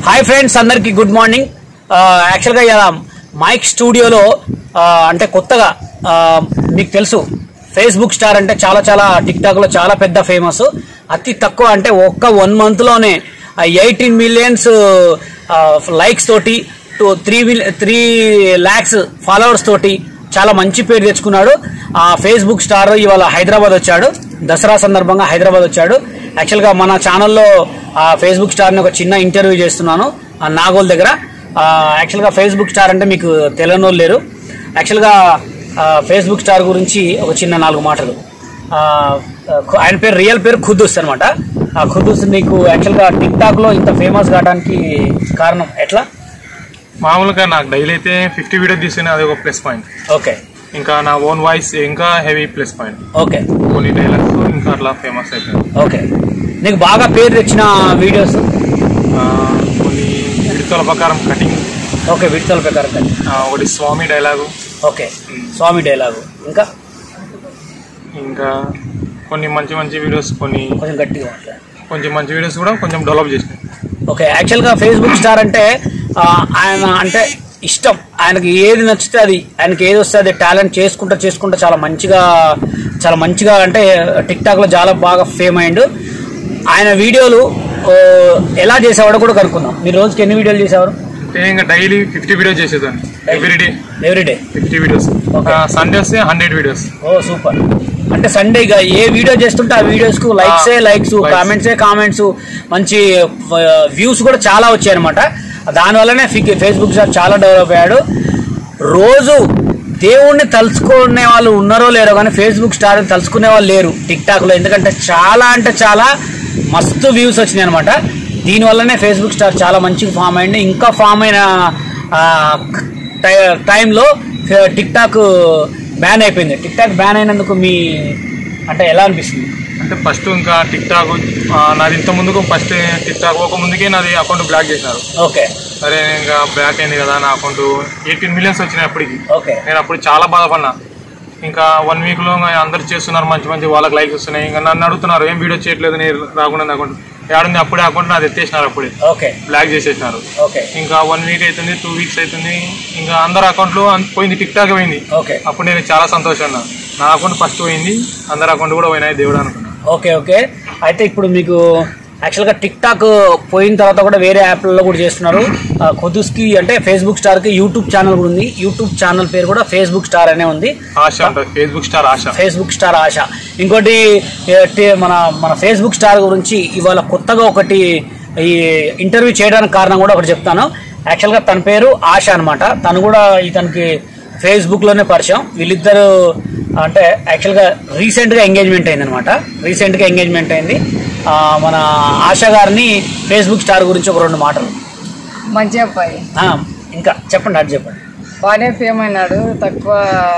Hi friends అందరికి good morning యాక్చువల్గా ఇలా మైక్ స్టూడియోలో ఆ, అంటే కొత్తగా ఆ, మీకు తెలుసు ఫేస్బుక్ స్టార్ అంటే చాలా చాలా టిక్ టాక్ లో చాలా పెద్ద ఫేమస్ అతి తక్కువ అంటే ఒక్క వన్ మంత్ లోనే ఎయిటీన్ మిలియన్స్ లైక్స్ తోటి two three three lakhs followers తోటి చాలా మంచి పేరు తెచ్చుకున్నాడు ఆ ఫేస్బుక్ స్టార్ ఇవాళ హైదరాబాద్ వచ్చాడు దసరా సందర్భంగా హైదరాబాద్ వచ్చాడు యాక్చువల్గా మన ఛానల్లో ఆ ఫేస్బుక్ స్టార్ని ఒక చిన్న ఇంటర్వ్యూ చేస్తున్నాను ఆ నాగోల్ దగ్గర ఆ, యాక్చువల్గా ఫేస్బుక్ స్టార్ అంటే మీకు తెలియని వాళ్ళు లేరు యాక్చువల్గా ఆ, ఫేస్బుక్ స్టార్ గురించి ఒక చిన్న నాలుగు మాటలు ఆ, ఆయన పేరు రియల్ పేరు ఖుద్దూస్ అనమాట ఆ ఖుద్దూస్ నీకు యాక్చువల్గా టిక్ టాక్లో ఇంత ఫేమస్ కావడానికి కారణం ఎట్లా మామూలుగా నాకు డైలీ అయితే ఫిఫ్టీ వీడియో తీసిన అది ఒక ప్లస్ పాయింట్ ఓకే ఇంకా నా ఓన్ వాయిస్ ఇంకా హెవీ ప్లస్ పాయింట్ ఓకే కొన్ని డైలాగ్స్ ఇంకా అట్లా ఫేమస్ అయిపోయింది ఓకే నీకు బాగా పేరు తెచ్చిన వీడియోస్ ఆ, కొన్ని విడతల ప్రకారం కటింగ్ ఓకే విడుదల ప్రకారం కానీ. ఒకటి స్వామి డైలాగు ఓకే స్వామి డైలాగు ఇంకా ఇంకా కొన్ని మంచి మంచి వీడియోస్ కొన్ని కొంచెం గట్టిగా మాట్లాడు కొంచెం మంచి వీడియోస్ కూడా కొంచెం డెవలప్ చేసినాయి ఓకే యాక్చువల్గా ఫేస్బుక్ స్టార్ అంటే ఆ, ఆయన అంటే ఇష్టం ఆయనకి ఏది నచ్చితే అది ఆయనకి ఏది వస్తే అది టాలెంట్ చేసుకుంటా చేసుకుంటా చాలా మంచిగా చాలా మంచిగా అంటే టిక్ టాక్లో చాలా బాగా ఫేమ్ అయ్యిండు ఆయన వీడియోలు ఓ, ఎలా చేసేవాడో కూడా కనుక్కుందాం మీరు రోజుకి ఎన్ని వీడియోలు చేసేవారు అంటే ఇంకా డైలీ ఫిఫ్టీ వీడియోస్ చేసేదాన్ని every day everyday fifty videos Okay. Sunday వస్తే హండ్రెడ్ వీడియోస్ ఓ సూపర్ అంటే సండే ఇక ఏ వీడియో చేస్తుంటే ఆ వీడియోస్ కు లైక్స్ ఆ, లైక్స్ likes. కామెంట్స్ కామెంట్స్ మంచి వ్యూస్ కూడా చాలా వచ్చాయి అనమాట దానివల్లనే ఫేస్బుక్ స్టార్ చాలా డెవలప్ అయ్యాడు రోజు దేవుణ్ణి తలుచుకునే వాళ్ళు ఉన్నారో లేరో కానీ ఫేస్బుక్ స్టార్ తలుచుకునే వాళ్ళు లేరు టిక్ టాక్ లో ఎందుకంటే చాలా అంటే చాలా మస్తు వ్యూస్ వచ్చినాయి అనమాట దీనివల్లనే ఫేస్బుక్ స్టార్ చాలా మంచిగా ఫామ్ అయింది ఇంకా ఫామ్ అయిన ఆ, టై- టైంలో టిక్ టాక్ బ్యాన్ అయిపోయింది టిక్ టాక్ బ్యాన్ అయినందుకు మీ అంటే ఎలా అనిపిస్తుంది అంటే ఫస్ట్ ఇంకా టిక్ టాక్ నాది ఇంత ముందుకు ఫస్ట్ టిక్ టాక్ ఒక ముందుకే నాది అకౌంట్ బ్లాక్ చేసినారు ఓకే సరే ఇంకా బ్లాక్ అయింది కదా నా అకౌంట్ ఎయిటీన్ మిలియన్స్ వచ్చినాయి అప్పటికి ఓకే నేను అప్పుడు చాలా బాధపడినా ఇంకా వన్ వీక్ లో ఇంకా అందరు చేస్తున్నారు మంచి మంచి వాళ్ళకి లైక్స్ వస్తున్నాయి ఇంకా నన్ను అడుగుతున్నారు ఏం వీడియో చేయట్లేదు నేను రాకుండా అకౌంట్ ఏడుంది అప్పుడే అకౌంట్ నాది ఎత్తేసినారు అప్పుడే ఓకే బ్లాక్ చేసేసినారు ఓకే ఇంకా వన్ వీక్ అవుతుంది టూ వీక్స్ అవుతుంది ఇంకా అందరు అకౌంట్లో పోయింది టిక్ టాక్ పోయింది ఓకే అప్పుడు నేను చాలా సంతోషం ఉన్నా నా అకౌంట్ ఫస్ట్ పోయింది అందరి అకౌంట్ కూడా పోయినాయి దేవుడు అనుకున్నా ఓకే ఓకే అయితే ఇప్పుడు మీకు యాక్చువల్గా టిక్ టాక్ పోయిన తర్వాత కూడా వేరే యాప్లలో కూడా చేస్తున్నారు ఆ, కొద్దుస్కి అంటే ఫేస్బుక్ స్టార్కి యూట్యూబ్ ఛానల్ కూడా ఉంది యూట్యూబ్ ఛానల్ పేరు కూడా ఫేస్బుక్ స్టార్ అనే ఉంది ఆశ ఉంటుంది Facebook star Asha Facebook star Asha ఇంకోటి ఏ, టే- మన మన ఫేస్బుక్ స్టార్ గురించి ఇవాళ కొత్తగా ఒకటి ఈ ఇంటర్వ్యూ చేయడానికి కారణం కూడా ఒకటి చెప్తాను యాక్చువల్గా తన పేరు ఆశ అనమాట తను కూడా ఇతనికి ఫేస్బుక్ లోనే పరిచయం వీళ్ళిద్దరు అంటే యాక్చువల్గా రీసెంట్ గా ఎంగేజ్మెంట్ అయింది అనమాట రీసెంట్ గా ఎంగేజ్మెంట్ అయింది ఆ, మన ఆశ గారిని ఫేస్బుక్ స్టార్ గురించి ఒక రెండు మాటలు మంచి అబ్బాయి ఆ, ఇంకా చెప్పండి అది చెప్పండి బాగానే ఫేమ్ అయినాడు తక్కువ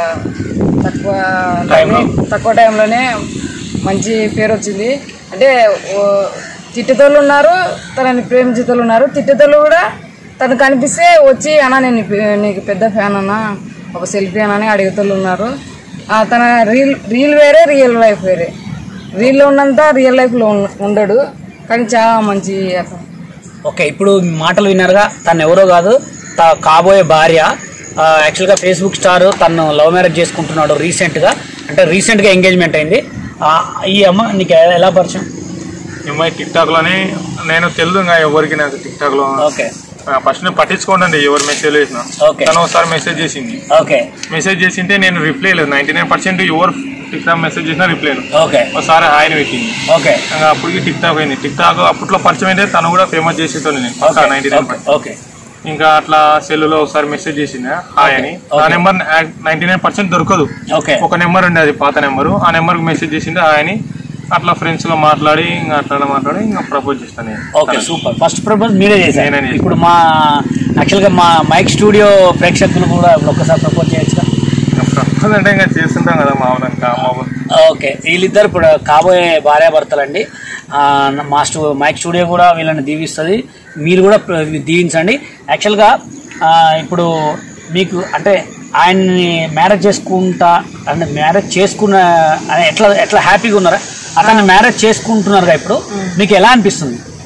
తక్కువ టైంలో. తక్కువ టైంలోనే మంచి పేరు వచ్చింది అంటే ఓ తిట్టేతోళ్ళు ఉన్నారు తనని ప్రేమించేతోళ్ళు ఉన్నారు తిట్టేతోళ్ళు కూడా తను కనిపిస్తే వచ్చి అన్న నేను నీ పే- నీకు పెద్ద ఫ్యాన్ అన్న ఒక సెల్ఫీ అన్న అని అడిగేతోళ్ళు ఉన్నారు ఆ, తన రీల్ రీల్ వేరే రియల్ లైఫ్ వేరే రీల్లో ఉన్నంత రియల్ లైఫ్లో ఉన్- ఉండడు కానీ చాలా మంచి అతను ఓకే ఇప్పుడు మాటలు విన్నారుగా తను ఎవరో కాదు తా- కాబోయే భార్య ఆ, యాక్చువల్గా ఫేస్బుక్ స్టార్ తను లవ్ మ్యారేజ్ చేసుకుంటున్నాడు రీసెంట్గా అంటే రీసెంట్గా ఎంగేజ్మెంట్ అయింది ఆ, ఈ అమ్మ నీకు ఎలా పరిచయం ఎంఐ టిక్ టాక్ లోనే నేను తెలుదు ఇంకా ఎవరికి నాకు టిక్ టాక్ లో ఓకే ఫస్ట్ నేను పట్టించుకోండి ఎవరు మెసేజ్ చేసిన ఓకే తను ఒకసారి మెసేజ్ చేసింది ఓకే మెసేజ్ చేసింటే నేను రిప్లై లేదు నైన్టీ నైన్ పర్సెంట్ ఎవరు టిక్ టాక్ మెసేజ్ చేసినా రిప్లై లేదు ఓకే ఒకసారి హాయ్ అని పెట్టింది ఓకే ఇంకా అప్పటికి టిక్ టాక్ అయింది టిక్ టాక్ అప్పట్లో పరిచయం అయితే తను కూడా ఫేమస్ చేసేటోని నేను okay ninety nine okay okay ఇంకా అట్లా సెల్లులో ఒకసారి మెసేజ్ చేసింది హాయ్ అని Okay. ఆ నెంబర్ నైన్టీ నైన్ పర్సెంట్ దొరకదు ఓకే ఒక నెంబర్ ఉండేది పాత నెంబరు ఆ నెంబర్కి మెసేజ్ చేసింది హాయ్ అని అట్లా ఫ్రెండ్స్ లో మాట్లాడి ఇంకా అట్లా మాట్లాడి ఇంకా ప్రపోజ్ చేస్తాను నేను ఓకే సూపర్ ఫస్ట్ ప్రపోజ్ మీరే చేశారు నేనే చేశాను. ఇప్పుడు మా యాక్చువల్గా మా మైక్ స్టూడియో ప్రేక్షకులు కూడా ఇప్పుడు ఒక్కసారి ప్రపోజ్ చేయొచ్చు ప్రపోజ్ అంటే ఇంకా చేస్తుంటాం కదా మామూలు ఇంకా మామూలు ఓకే వీళ్ళిద్దరు ఇప్పుడు కాబోయే భార్యాభర్తలండి ఆ, మా స్టూ మైక్ స్టూడియో కూడా వీళ్ళని దీవిస్తుంది మీరు కూడా ప్ర- దీవించండి యాక్చువల్గా ఆ, ఇప్పుడు మీకు అంటే ఆయన్ని మ్యారేజ్ చేసుకుంటా అంటే మ్యారేజ్ చేసుకున్న అని ఎట్లా ఎట్లా హ్యాపీగా ఉన్నారా అతన్ని మ్యారేజ్ చేసుకుంటున్నారుగా ఇప్పుడు మీకు ఎలా అనిపిస్తుంది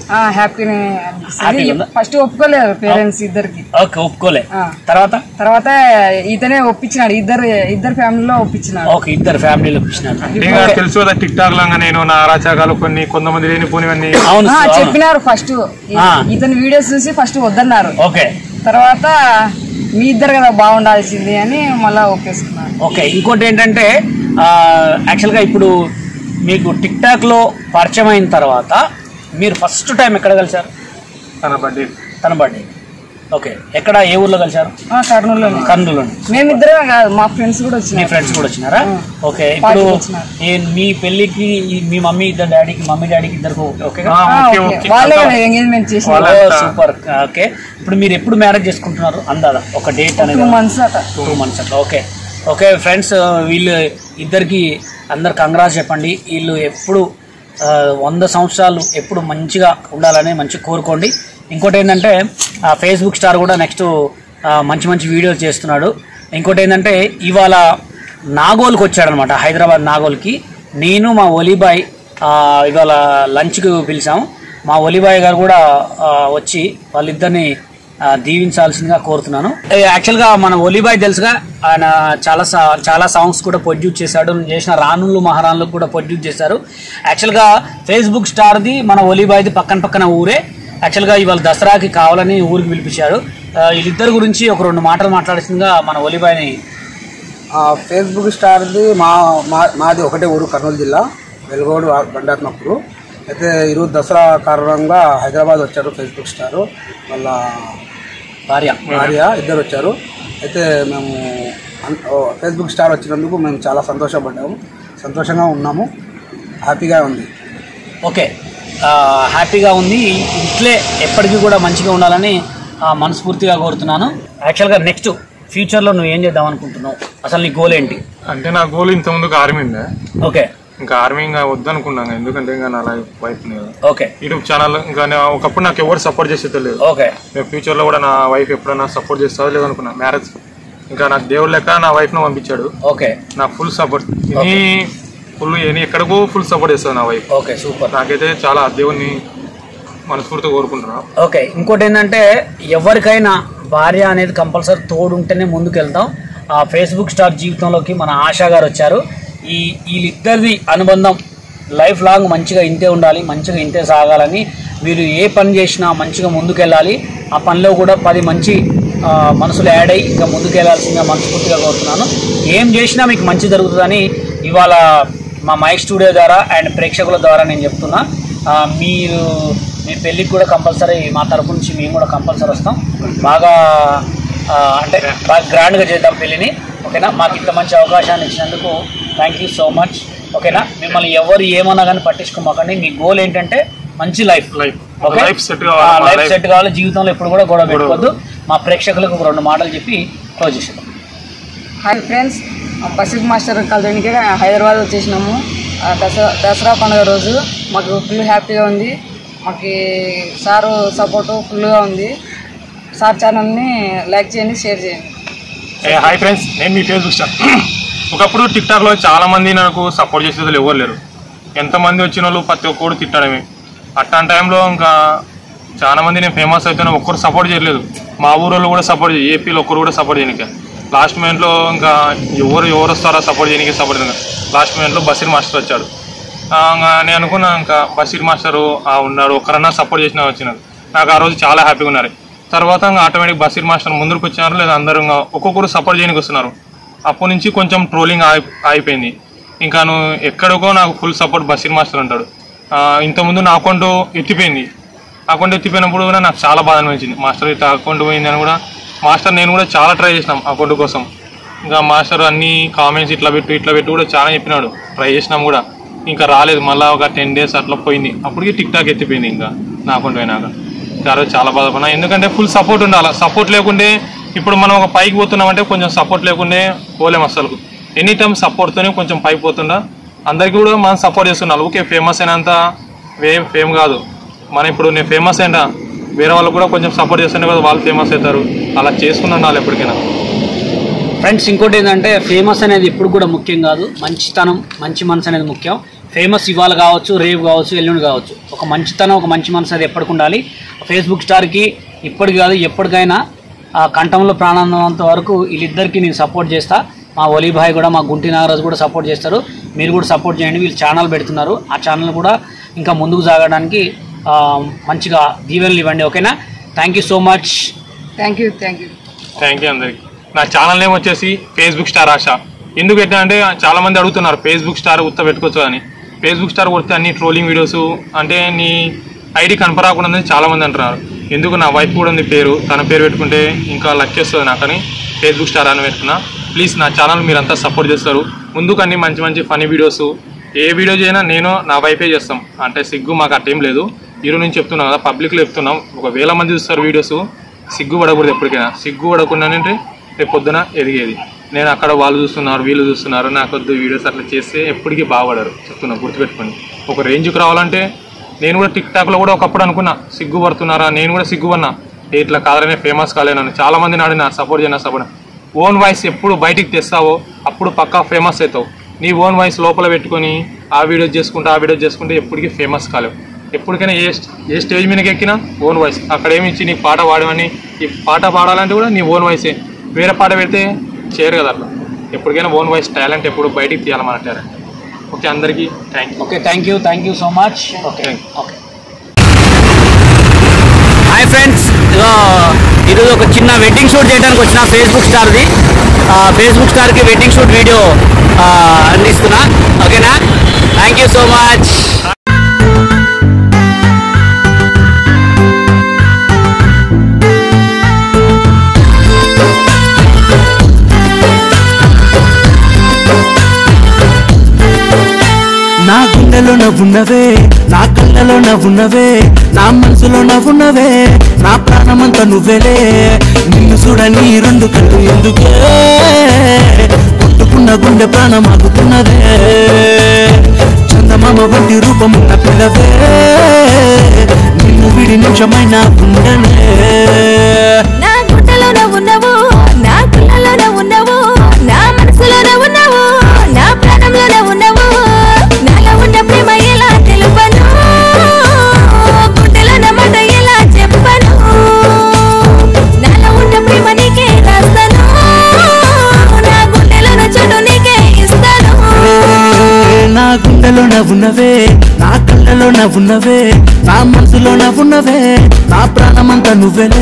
హ్యాపీనే Happy అనిపిస్తుంది ఉందా? ఫస్ట్ ఒప్పుకోలేరు పేరెంట్స్ ఇద్దరికి ఓకే ఒప్పుకోలే ఆ. తర్వాత తర్వాత ఇతనే ఒప్పించినాడు ఇద్దరు ఇద్దరు ఫ్యామిలీలో ఒప్పించినాడు ఓకే ఇద్దరు ఫ్యామిలీలు ఇచ్చినారు ఇంకా తెలుసు కదా టిక్ టాక్ లాగా నేను నా అరాచకాలు కొన్ని కొంతమంది లేనిపోనివన్నీ అవును ఆ, అవును. చెప్పినారు ఫస్ట్ ఆ. ఇతని వీడియోస్ చూసి ఫస్ట్ వద్దన్నారు ఓకే తర్వాత మీ ఇద్దరు కదా బాగుండాల్సింది అని మళ్ళా ఒప్పేసుకున్నారు ఓకే ఇంకోటి ఏంటంటే ఆ, యాక్చువల్గా ఇప్పుడు మీకు టిక్ టాక్లో పరిచయం అయిన తర్వాత మీరు ఫస్ట్ టైం ఎక్కడ కలిశారు తన బర్త్డే తన బర్త్డే ఓకే ఎక్కడ ఏ ఊర్లో కలిశారు ఆ, కర్నూలులోనే కర్నూలు మేమిద్దరమే కాదు మా ఫ్రెండ్స్ కూడా మీ వచ్చినారు ఫ్రెండ్స్ కూడా వచ్చినారా ఆ. ఓకే ఇప్పుడు పార్టీకి వచ్చినారు. ఈ- మీ పెళ్ళికి ఈ- మీ మమ్మీ ఇద్దరు డాడీకి మమ్మీ డాడీకి ఇద్దరు ఓకే ఆ, ఆ, ఓకే ఓకే. ఓకే వాళ్ళే కదా ఎంగేజ్మెంట్ చేసిన వాళ్ళ- సూపర్ ఓకే ఇప్పుడు మీరు ఎప్పుడు మ్యారేజ్ చేసుకుంటున్నారు అందాదా ఒక డేట్ టూ అనేది మంత్స్ అట టూ మంత్స్ అట్లా ఓకే ఓకే ఫ్రెండ్స్ వీళ్ళు ఇద్దరికి అందరు కంగ్రాస్ చెప్పండి వీళ్ళు ఎప్పుడు ఆ, వంద సంవత్సరాలు ఎప్పుడు మంచిగా ఉండాలని మంచిగా కోరుకోండి ఇంకోటి ఏంటంటే ఆ ఫేస్బుక్ స్టార్ కూడా నెక్స్ట్ మంచి మంచి వీడియోలు చేస్తున్నాడు ఇంకోటి ఏంటంటే ఇవాళ నాగోల్కి వచ్చాడనమాట హైదరాబాద్ నాగోల్కి నేను మా ఒలీబాయ్ ఆ, ఇవాళ లంచ్కి పిలిచాము మా ఒలీబాయ్ గారు కూడా ఆ, వచ్చి వాళ్ళిద్దరిని ఆ, దీవించాల్సిందిగా కోరుతున్నాను ఏ, యాక్చువల్గా మన ఒలిబాయ్ తెలుసుగా ఆయన చాలా సా- చాలా సాంగ్స్ కూడా ప్రొడ్యూస్ చేశాడు నేను చేసిన రానులు మహారాణులు కూడా ప్రొడ్యూస్ చేశారు యాక్చువల్గా ఫేస్బుక్ స్టార్ది మన ఒలిబాయ్ది పక్కన పక్కన ఊరే యాక్చువల్గా ఇవాళ దసరాకి కావాలని ఊరికి పిలిపించారు ఆ, వీళ్ళిద్దరి గురించి ఒక రెండు మాటలు మాట్లాడాల్సిందిగా మన ఒలిబాయ్ని ఆ, ఫేస్బుక్ స్టార్ది మా మా- మాది ఒకటే ఊరు కర్నూలు జిల్లా వెలుగోడు బండాత్మప్పుడు అయితే ఈరోజు దసరా కారణంగా హైదరాబాద్ వచ్చారు ఫేస్బుక్ స్టార్ వాళ్ళ భార్య భార్య ఇద్దరు వచ్చారు అయితే మేము అన్- ఓ, ఫేస్బుక్ స్టార్ వచ్చినందుకు మేము చాలా సంతోషపడ్డాము సంతోషంగా ఉన్నాము హ్యాపీగా ఉంది ఓకే ఆ, హ్యాపీగా ఉంది ఇట్లే ఎప్పటికీ కూడా మంచిగా ఉండాలని ఆ, మనస్ఫూర్తిగా కోరుతున్నాను యాక్చువల్గా నెక్స్ట్ ఫ్యూచర్లో నువ్వు ఏం చేద్దాం అనుకుంటున్నావు అసలు నీ గోల్ ఏంటి అంటే నా గోల్ ఇంత ముందుకు ఆర్మీ ఉండే ఓకే ఇంకా ఆర్మీ ఇంకా వద్దనుకున్నాను ఎందుకంటే ఇంకా నా లైఫ్ వైఫ్ ఉంది కదా ఓకే యూట్యూబ్ ఛానల్ ఇంకా నేను ఒకప్పుడు నాకు ఎవరు సపోర్ట్ చేసేది తెలియదు ఓకే నేను ఫ్యూచర్లో కూడా నా వైఫ్ ఎప్పుడైనా సపోర్ట్ చేస్తుందో లేదనుకున్నా మ్యారేజ్ ఇంకా నాకు దేవుడు లెక్క నా వైఫ్ను పంపించాడు ఓకే నాకు full support any full any ఎక్కడికో ఫుల్ సపోర్ట్ చేస్తుంది నా వైఫ్ ఓకే సూపర్ నాకైతే చాలా దేవుణ్ణి మనస్ఫూర్తిగా కోరుకుంటున్నాను ఓకే ఇంకోటి ఏంటంటే ఎవరికైనా భార్య అనేది కంపల్సరీ తోడు ఉంటేనే ముందుకు వెళ్తాం ఆ ఫేస్బుక్ స్టార్ జీవితంలోకి మన ఆశా గారు వచ్చారు ఈ వీళ్ళిద్దరిది అనుబంధం లైఫ్ లాంగ్ మంచిగా ఇంతే ఉండాలి మంచిగా ఇంతే సాగాలని మీరు ఏ పని చేసినా మంచిగా ముందుకెళ్ళాలి ఆ పనిలో కూడా పది మంచి ఆ, మనసులు యాడ్ అయ్యి ఇంకా ముందుకు వెళ్ళాల్సిందిగా మనస్ఫూర్తిగా కోరుతున్నాను ఏం చేసినా మీకు మంచి జరుగుతుందని ఇవాళ మా మైక్ స్టూడియో ద్వారా అండ్ ప్రేక్షకుల ద్వారా నేను చెప్తున్నా ఆ, మీరు మీ పెళ్ళికి కూడా కంపల్సరీ మా తరపు నుంచి మేము కూడా కంపల్సరీ వస్తాం బాగా ఆ, అంటే బాగా గ్రాండ్గా చేద్దాం పెళ్ళిని ఓకేనా మాకు ఇంత మంచి అవకాశాన్ని ఇచ్చినందుకు థ్యాంక్ యూ సో మచ్ ఓకేనా మిమ్మల్ని ఎవరు ఏమన్నా కానీ పట్టించుకోమాకండి మీ గోల్ ఏంటంటే మంచి life life okay life set కావాలి మా లైఫ్ life. సెట్ కావాలి జీవితంలో ఎప్పుడు కూడా గొడవ పెట్టుకోవద్దు మా ప్రేక్షకులకు ఒక రెండు మాటలు చెప్పి క్లోజ్ చేసేద్దాం హాయ్ ఫ్రెండ్స్ బసిక్ మాస్టర్ కలడానికి హైదరాబాద్ వచ్చేసినాము ఆ దసరా దసరా పండుగ రోజు మాకు ఫుల్ హ్యాపీగా ఉంది మాకు సారు సపోర్టు ఫుల్గా ఉంది సార్ ఛానల్ని లైక్ చేయండి షేర్ చేయండి ఏ హాయ్ ఫ్రెండ్స్ నేను మీ ఫేస్బుక్ స్టార్ ఒకప్పుడు టిక్ టాక్లో చాలా మంది నాకు సపోర్ట్ చేసే వాళ్ళు ఎవరు లేరు ఎంతమంది వచ్చిన వాళ్ళు ప్రతి ఒక్కరు తిట్టడమే అట్లాంటి టైంలో ఇంకా చాలా మంది నేను ఫేమస్ అవుతాను ఒక్కరు సపోర్ట్ చేయలేదు మా ఊరోళ్ళు కూడా సపోర్ట్ చేయ ఏపీలో ఒక్కరు కూడా సపోర్ట్ చేయనిక లాస్ట్ మినిట్లో ఇంకా ఎవరు ఎవరు వస్తారో సపోర్ట్ చేయడానికి సపోర్ట్ చేయడానికి లాస్ట్ మినిట్లో బషీర్ మాస్టర్ వచ్చాడు ఆ, ఇంకా నేను అనుకున్నా ఇంకా బషీర్ మాస్టరు ఆ ఉన్నాడు ఒకరన్నా సపోర్ట్ చేసిన వచ్చినారు నాకు ఆ రోజు చాలా హ్యాపీగా ఉన్నారు తర్వాత ఇంకా ఆటోమేటిక్ బషీర్ మాస్టర్ ముందుకు వచ్చారు లేదా అందరూ ఇంకా ఒక్కొక్కరు సపోర్ట్ చేయడానికి వస్తున్నారు అప్పటి నుంచి కొంచెం ట్రోలింగ్ ఆగి అయిపోయింది ఇంకా నువ్వు ఎక్కడికో నాకు ఫుల్ సపోర్ట్ బషీర్ మాస్టర్ ఉంటాడు ఆ, ఇంతకుముందు నా అకౌంట్ ఎత్తిపోయింది అకౌంట్ ఎత్తిపోయినప్పుడు కూడా నాకు చాలా బాధ అనిపించింది మాస్టర్ ఇట్లా అకౌంట్ పోయింది అని కూడా మాస్టర్ నేను కూడా చాలా ట్రై చేసినాం అకౌంట్ కోసం ఇంకా మాస్టర్ అన్ని కామెంట్స్ ఇట్లా పెట్టు ఇట్లా పెట్టు కూడా చాలా చెప్పినాడు ట్రై చేసినాం కూడా ఇంకా రాలేదు మళ్ళీ ఒక టెన్ డేస్ అట్లా పోయింది అప్పటికి టిక్ టాక్ ఎత్తిపోయింది ఇంకా నా అకౌంట్ పోయినాక ఇంకా ఆ రోజు చాలా బాధపడినా ఎందుకంటే ఫుల్ సపోర్ట్ ఉండాలి సపోర్ట్ లేకుంటే ఇప్పుడు మనం ఒక పైకి పోతున్నామంటే కొంచెం సపోర్ట్ లేకుండే పోలేం అసలు ఎనీ టైం సపోర్ట్తోనే కొంచెం పైకి పోతుండా అందరికీ కూడా మనం సపోర్ట్ చేస్తున్నాం ఓకే ఫేమస్ అయినంత వే ఫేమ్ కాదు మనం ఇప్పుడు నేను ఫేమస్ అయినా వేరే వాళ్ళు కూడా కొంచెం సపోర్ట్ చేస్తుంటే కదా వాళ్ళు ఫేమస్ అవుతారు అలా చేసుకుని ఉండాలి ఎప్పటికైనా ఫ్రెండ్స్ ఇంకోటి ఏంటంటే ఫేమస్ అనేది ఎప్పుడు కూడా ముఖ్యం కాదు మంచితనం మంచి మనసు అనేది ముఖ్యం ఫేమస్ ఇవాళ కావచ్చు రేపు కావచ్చు ఎల్లుండి కావచ్చు ఒక మంచితనం ఒక మంచి మనసు అది ఎప్పటికి ఉండాలి ఫేస్బుక్ స్టార్కి ఇప్పటికి కాదు ఎప్పటికైనా ఆ కంఠంలో ప్రాణాన్నంత వరకు వీళ్ళిద్దరికి నేను సపోర్ట్ చేస్తా మా ఒలీ భాయ్ కూడా మా గుంటి నాగరాజు కూడా సపోర్ట్ చేస్తారు మీరు కూడా సపోర్ట్ చేయండి వీళ్ళు ఛానల్ పెడుతున్నారు ఆ ఛానల్ కూడా ఇంకా ముందుకు సాగడానికి ఆ, మంచిగా దీవెనలు ఇవ్వండి ఓకేనా thank you so much thank you thank you thank you అందరికి నా ఛానల్ నేమ్ వచ్చేసి ఫేస్బుక్ స్టార్ ఆశ ఎందుకు పెట్టా అంటే చాలా మంది అడుగుతున్నారు ఫేస్బుక్ స్టార్ ఉత్త పెట్టుకోవచ్చు అని ఫేస్బుక్ స్టార్ కొడితే అన్ని ట్రోలింగ్ వీడియోస్ అంటే నీ ఐడి కనపరాకుండా ఉందని చాలా మంది అంటున్నారు ఎందుకు నా వైఫ్ కూడా ఉంది పేరు తన పేరు పెట్టుకుంటే ఇంకా లక్ వస్తుంది నాకని ఫేస్బుక్ స్టార్ అని పెట్టుకున్నా ప్లీజ్ నా ఛానల్ మీరంతా సపోర్ట్ చేస్తారు ముందుకు అన్ని మంచి మంచి ఫనీ వీడియోస్ ఏ వీడియో చేయనా నేను నా వైఫే చేస్తాం అంటే సిగ్గు మాకు అట్టేం లేదు ఈరోజు నుంచి చెప్తున్నాం కదా పబ్లిక్లో చెప్తున్నాం ఒక వేల మంది చూస్తారు వీడియోస్ సిగ్గు పడకూడదు ఎప్పటికైనా సిగ్గు పడకుండానంటే రేపు పొద్దున ఎదిగేది నేను అక్కడ వాళ్ళు చూస్తున్నారు వీళ్ళు చూస్తున్నారు నాకు వద్దు వీడియోస్ అట్లా చేస్తే ఎప్పటికీ బాగుపడరు చెప్తున్నా గుర్తుపెట్టుకోండి ఒక రేంజ్కి రావాలంటే నేను కూడా టిక్ టాక్లో కూడా ఒకప్పుడు అనుకున్నా సిగ్గు పడుతున్నారా నేను కూడా సిగ్గు పడినా ఏ ఇట్లా కాదనే ఫేమస్ కాలేనని చాలా మంది నాడిన సపోర్ట్ చేయనా సపోర్ట్ ఓన్ వాయిస్ ఎప్పుడు బయటికి తెస్తావో అప్పుడు పక్కా ఫేమస్ అవుతావు నీ ఓన్ వాయిస్ లోపల పెట్టుకొని ఆ వీడియోస్ చేసుకుంటే ఆ వీడియోస్ చేసుకుంటే ఎప్పటికీ ఫేమస్ కాలేవు ఎప్పటికైనా ఏ ఏ స్టేజ్ మీదకి ఎక్కినా ఓన్ వాయిస్ అక్కడ ఏమి ఇచ్చి నీ పాట పాడమని ఈ పాట పాడాలంటే కూడా నీ ఓన్ వాయిసే వేరే పాట పెడితే చేయరు కదా అట్లా ఎప్పటికైనా ఓన్ వాయిస్ టాలెంట్ ఎప్పుడు బయటికి తీయాలి మన టాలెంట్ ఓకే అందరికీ thank you okay thank you thank you so much okay Thank okay hi friends ఈరోజు ఒక చిన్న వెడ్డింగ్ షూట్ చేయడానికి వచ్చిన ఫేస్బుక్ స్టార్ది ఫేస్బుక్ స్టార్కి వెడ్డింగ్ షూట్ వీడియో అందిస్తున్నా ఓకేనా థ్యాంక్ యూ సో మచ్ నా గుండెలో నవ్వున్నవే నా కళ్ళలో నవ్వున్నవే నా మనసులో నవ్వున్నవే నా ప్రాణమంతా నువ్వేలే నిన్ను చూడని ఈ రెండు కళ్ళు ఎందుకే కొట్టుకున్న గుండె ప్రాణం ఆగుతున్నదే చందమామ వంటి రూపమున్న పిల్లవే నిన్ను విడి నిమిషమైన ఉండనే నా గుండెలోన ఉన్నవు నా కళ్ళలోన ఉన్నవు నా మనసులోన ఉన్నవు నా ప్రాణంలోన ఉన్నవు నాలో ఉన్న ప్రేమ ఎలా తెలుపను గుండెలోన మాట ఎలా చెప్పను నాలో ఉన్న ప్రేమ నీకే రాస్తాను నా గుండెలోన చోటు నీకే ఇస్తాను నా గుండెలో నవ్వున్నవే నా కళ్ళలో నవ్వున్నవే నా మనసులో నవ్వున్నవే నా ప్రాణమంతా నువ్వేలే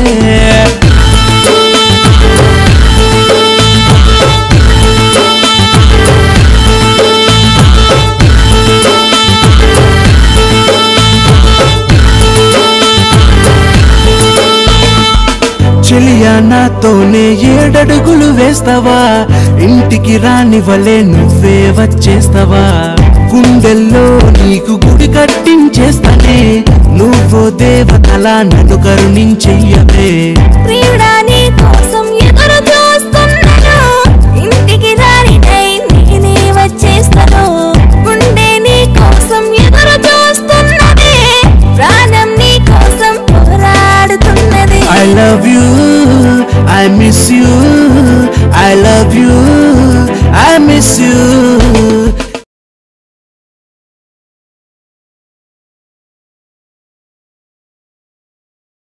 చెలియా నాతోనే ఏడడుగులు వేస్తావా ఇంటికి రాని వలే నువ్వే వచ్చేస్తావా గుండెల్లో నీకు గుడి కట్టించేస్తానే నువ్వు దేవతలా నన్ను కరుణించెయ్యవే ప్రియుడా నీ కోసం ఎదురు చూస్తున్నాను ఇంటికి దారినై నేనే వచ్చేస్తాను గుండె నీ కోసం ఎదురు చూస్తున్నది ప్రాణం నీ కోసం పోరాడుతున్నది I love you, I miss you, I love you, I miss you.